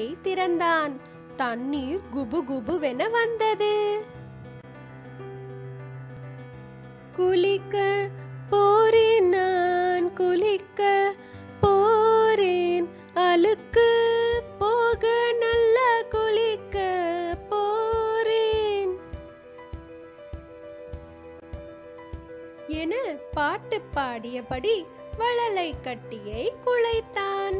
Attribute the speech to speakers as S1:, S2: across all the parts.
S1: தொட்டியை திறந்தான் தண்ணீர் குபு குபுவென வந்தது குளிக்க போறேன் நான் குளிக்க போறேன் அழுக்கு போக நல்லா குளிக்க போறேன் என பாட்டு பாடியபடி வளலை கட்டியை குழைத்தான்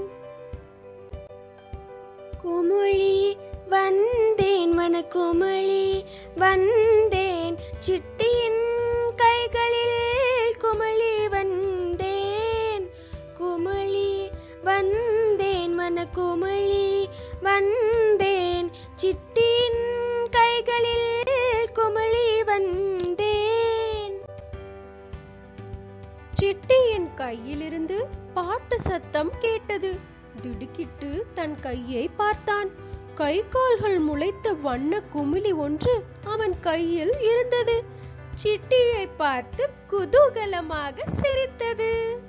S2: குமிழி வந்தேன் மன குமிழி வந்தேன் சிட்டியின் கைகளில் குமிழி வந்தேன் குமிழி வந்தேன் மன குமிழி வந்தேன் சிட்டியின் கைகளில் குமிழி வந்தேன்
S1: சிட்டியின் கையிலிருந்து பாட்டு சத்தம் கேட்டது திடுக்கிட்டு தன் கையை பார்த்தான் கை கால்கள் முளைத்த வண்ண குமிழி ஒன்று அவன் கையில் இருந்தது சிட்டியை பார்த்து குதூகலமாக சிரித்தது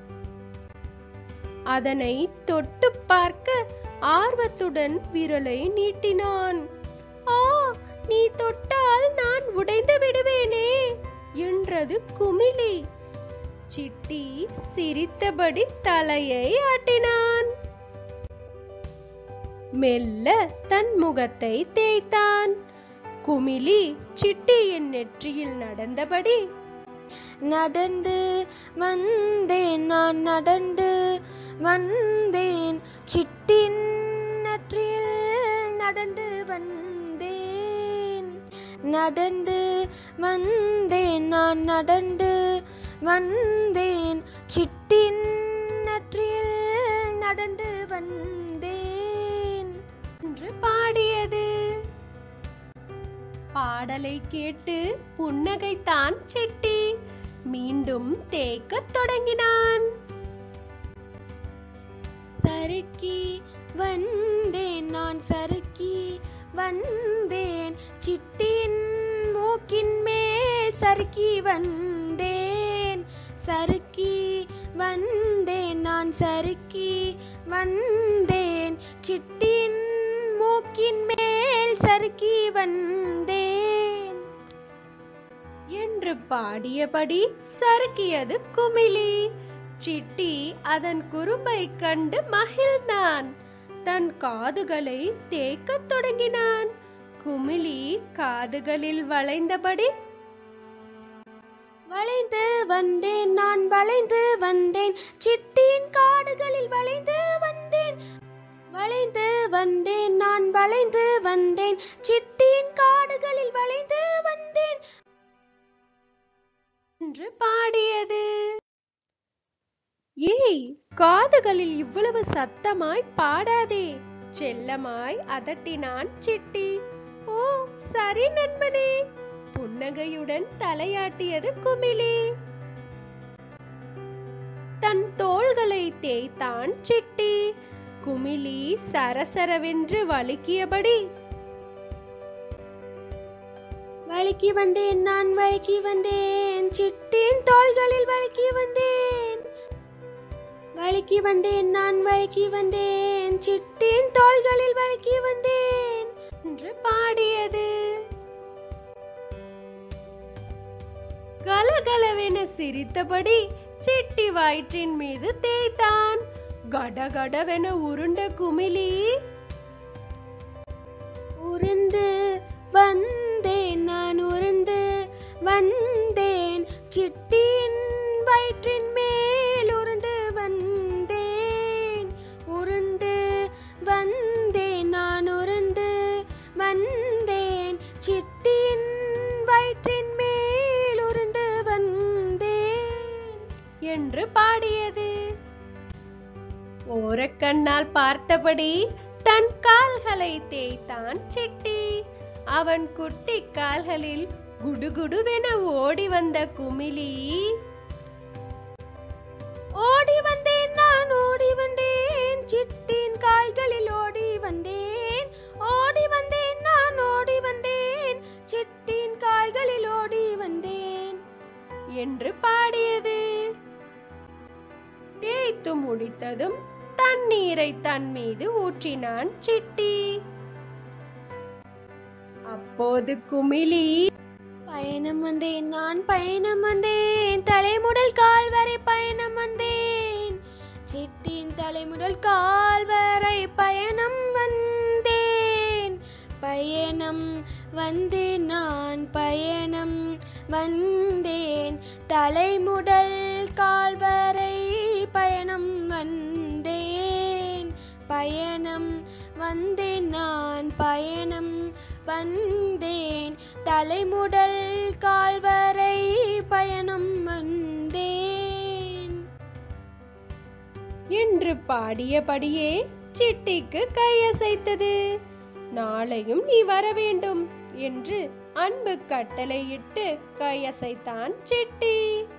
S1: அதனை தொட்டு பார்க்க ஆர்வத்துடன் விரலை நீட்டினான் ஆ நீ தொட்டால் நான் உடைந்து விடுவேனே என்றது குமிழி சிட்டி சிரித்தபடி தலையை ஆட்டினான் மெல்ல தன் முகத்தை தேய்த்தான் குமிழி சிட்டியின் நெற்றியில் நடந்தபடி
S2: நடந்து வந்தேன் நான் நடந்து வந்தேன் சிட்டின் நெற்றியில் நடந்து வந்தேன் நடந்து வந்தேன் நான் நடந்து வந்தேன் சிட்டின் நெற்றியில் நடந்து வந்தேன்
S1: என்று பாடியது பாடலை கேட்டு புன்னகைத்தான் சிட்டி மீண்டும் தேய்க்கத் தொடங்கினான்
S2: சறுக்கி வந்தேன் நான் சறுக்கி வந்தேன் சிட்டின் மூக்கின் மேல் சறுக்கி வந்தேன் சறுக்கி வந்தேன் நான் சறுக்கி வந்தேன் சிட்டின் மூக்கின் மேல் சறுக்கி வந்தேன்
S1: என்று பாடியபடி சறுக்கியது குமிழி சிட்டி அதன் குறும்பை கண்டு மகிழ்ந்தான் தன் காதுகளை தேய்க்கத் தொடங்கினான் குமிழி காதுகளில் வளைந்தபடி
S2: வளைந்து வந்தேன் நான் வளைந்து வந்தேன் சிட்டியின் காடுகளில் வளைந்து வந்தேன் வளைந்து வந்தேன் நான் வளைந்து வந்தேன் சிட்டியின் காடுகளில் வளைந்து வந்தேன்
S1: என்று பாடியது ஏய் காதுகளில் இவ்வளவு சத்தமாய் பாடாதே செல்லமாய் அதட்டினான் சிட்டி ஓ சரி நண்பனே புன்னகையுடன் தலையாட்டியது குமிழி தன் தோள்களை தேய்த்தான் சிட்டி குமிழி சரசரவென்று வழுக்கியபடி
S2: வழுக்கி வந்தேன் நான் வழுக்கி வந்தேன் சிட்டியின் தோள்களில் வழுக்கி வந்தேன் வழுக்கி வந்தேன் நான் வழுக்கி வந்தேன் சிட்டியின் தோள்களில் வழுக்கி வந்தேன்
S1: என்று பாடியது கலகலவென சிரித்தபடி சிட்டி வயிற்றின் மீது தேய்த்தான் கடகடவென உருண்ட குமிழி
S2: உருந்து வந்தேன் நான் உருந்து வந்தேன் சிட்டியின் வயிற்றின் மேல் உருண்டு வந்தேன் உருண்டு வந்தேன் நான் உருண்டு வந்தேன் சிட்டியின் வயிற்றின் மேல் உருண்டு வந்தேன்
S1: என்று பாடியது ஓரக்கண்ணால் பார்த்தபடி தன் கால்களை தேய்த்தான் சிட்டி அவன் குட்டி கால்களில் குடுகுடுவென ஓடி வந்த குமிழி
S2: ஓடி வந்தேன் நான் ஓடி வந்தேன் சிட்டின் கால்களில் ஓடி வந்தேன் ஓடி வந்தேன் நான் ஓடி வந்தேன் சிட்டின் கால்களில் ஓடி வந்தேன்
S1: என்று பாடியது தேய்த்து முடித்ததும் தண்ணீரை தன் தன் மீது ஊற்றினான் சிட்டி அப்போது குமிழி
S2: பயணம் வந்தேன் நான் பயணம் வந்தேன் தலைமுடல் கால் வரை பயணம் வந்தேன் சிட்டின் தலைமுடல் கால் வரை பயணம் வந்தேன் பயணம் வந்தேன் நான் பயணம் வந்தேன் தலைமுடல் கால் வரை பயணம் வந்தேன் பயணம் வந்தேன் நான் பயணம் வந்தேன் தலைமுடல் கால் வரை பயணம் வந்தேன்
S1: என்று பாடியபடியே சிட்டிக்கு கையசைத்தது நாளையும் நீ வர வேண்டும் என்று அன்பு கட்டளையிட்டு கையசைத்தான் சிட்டி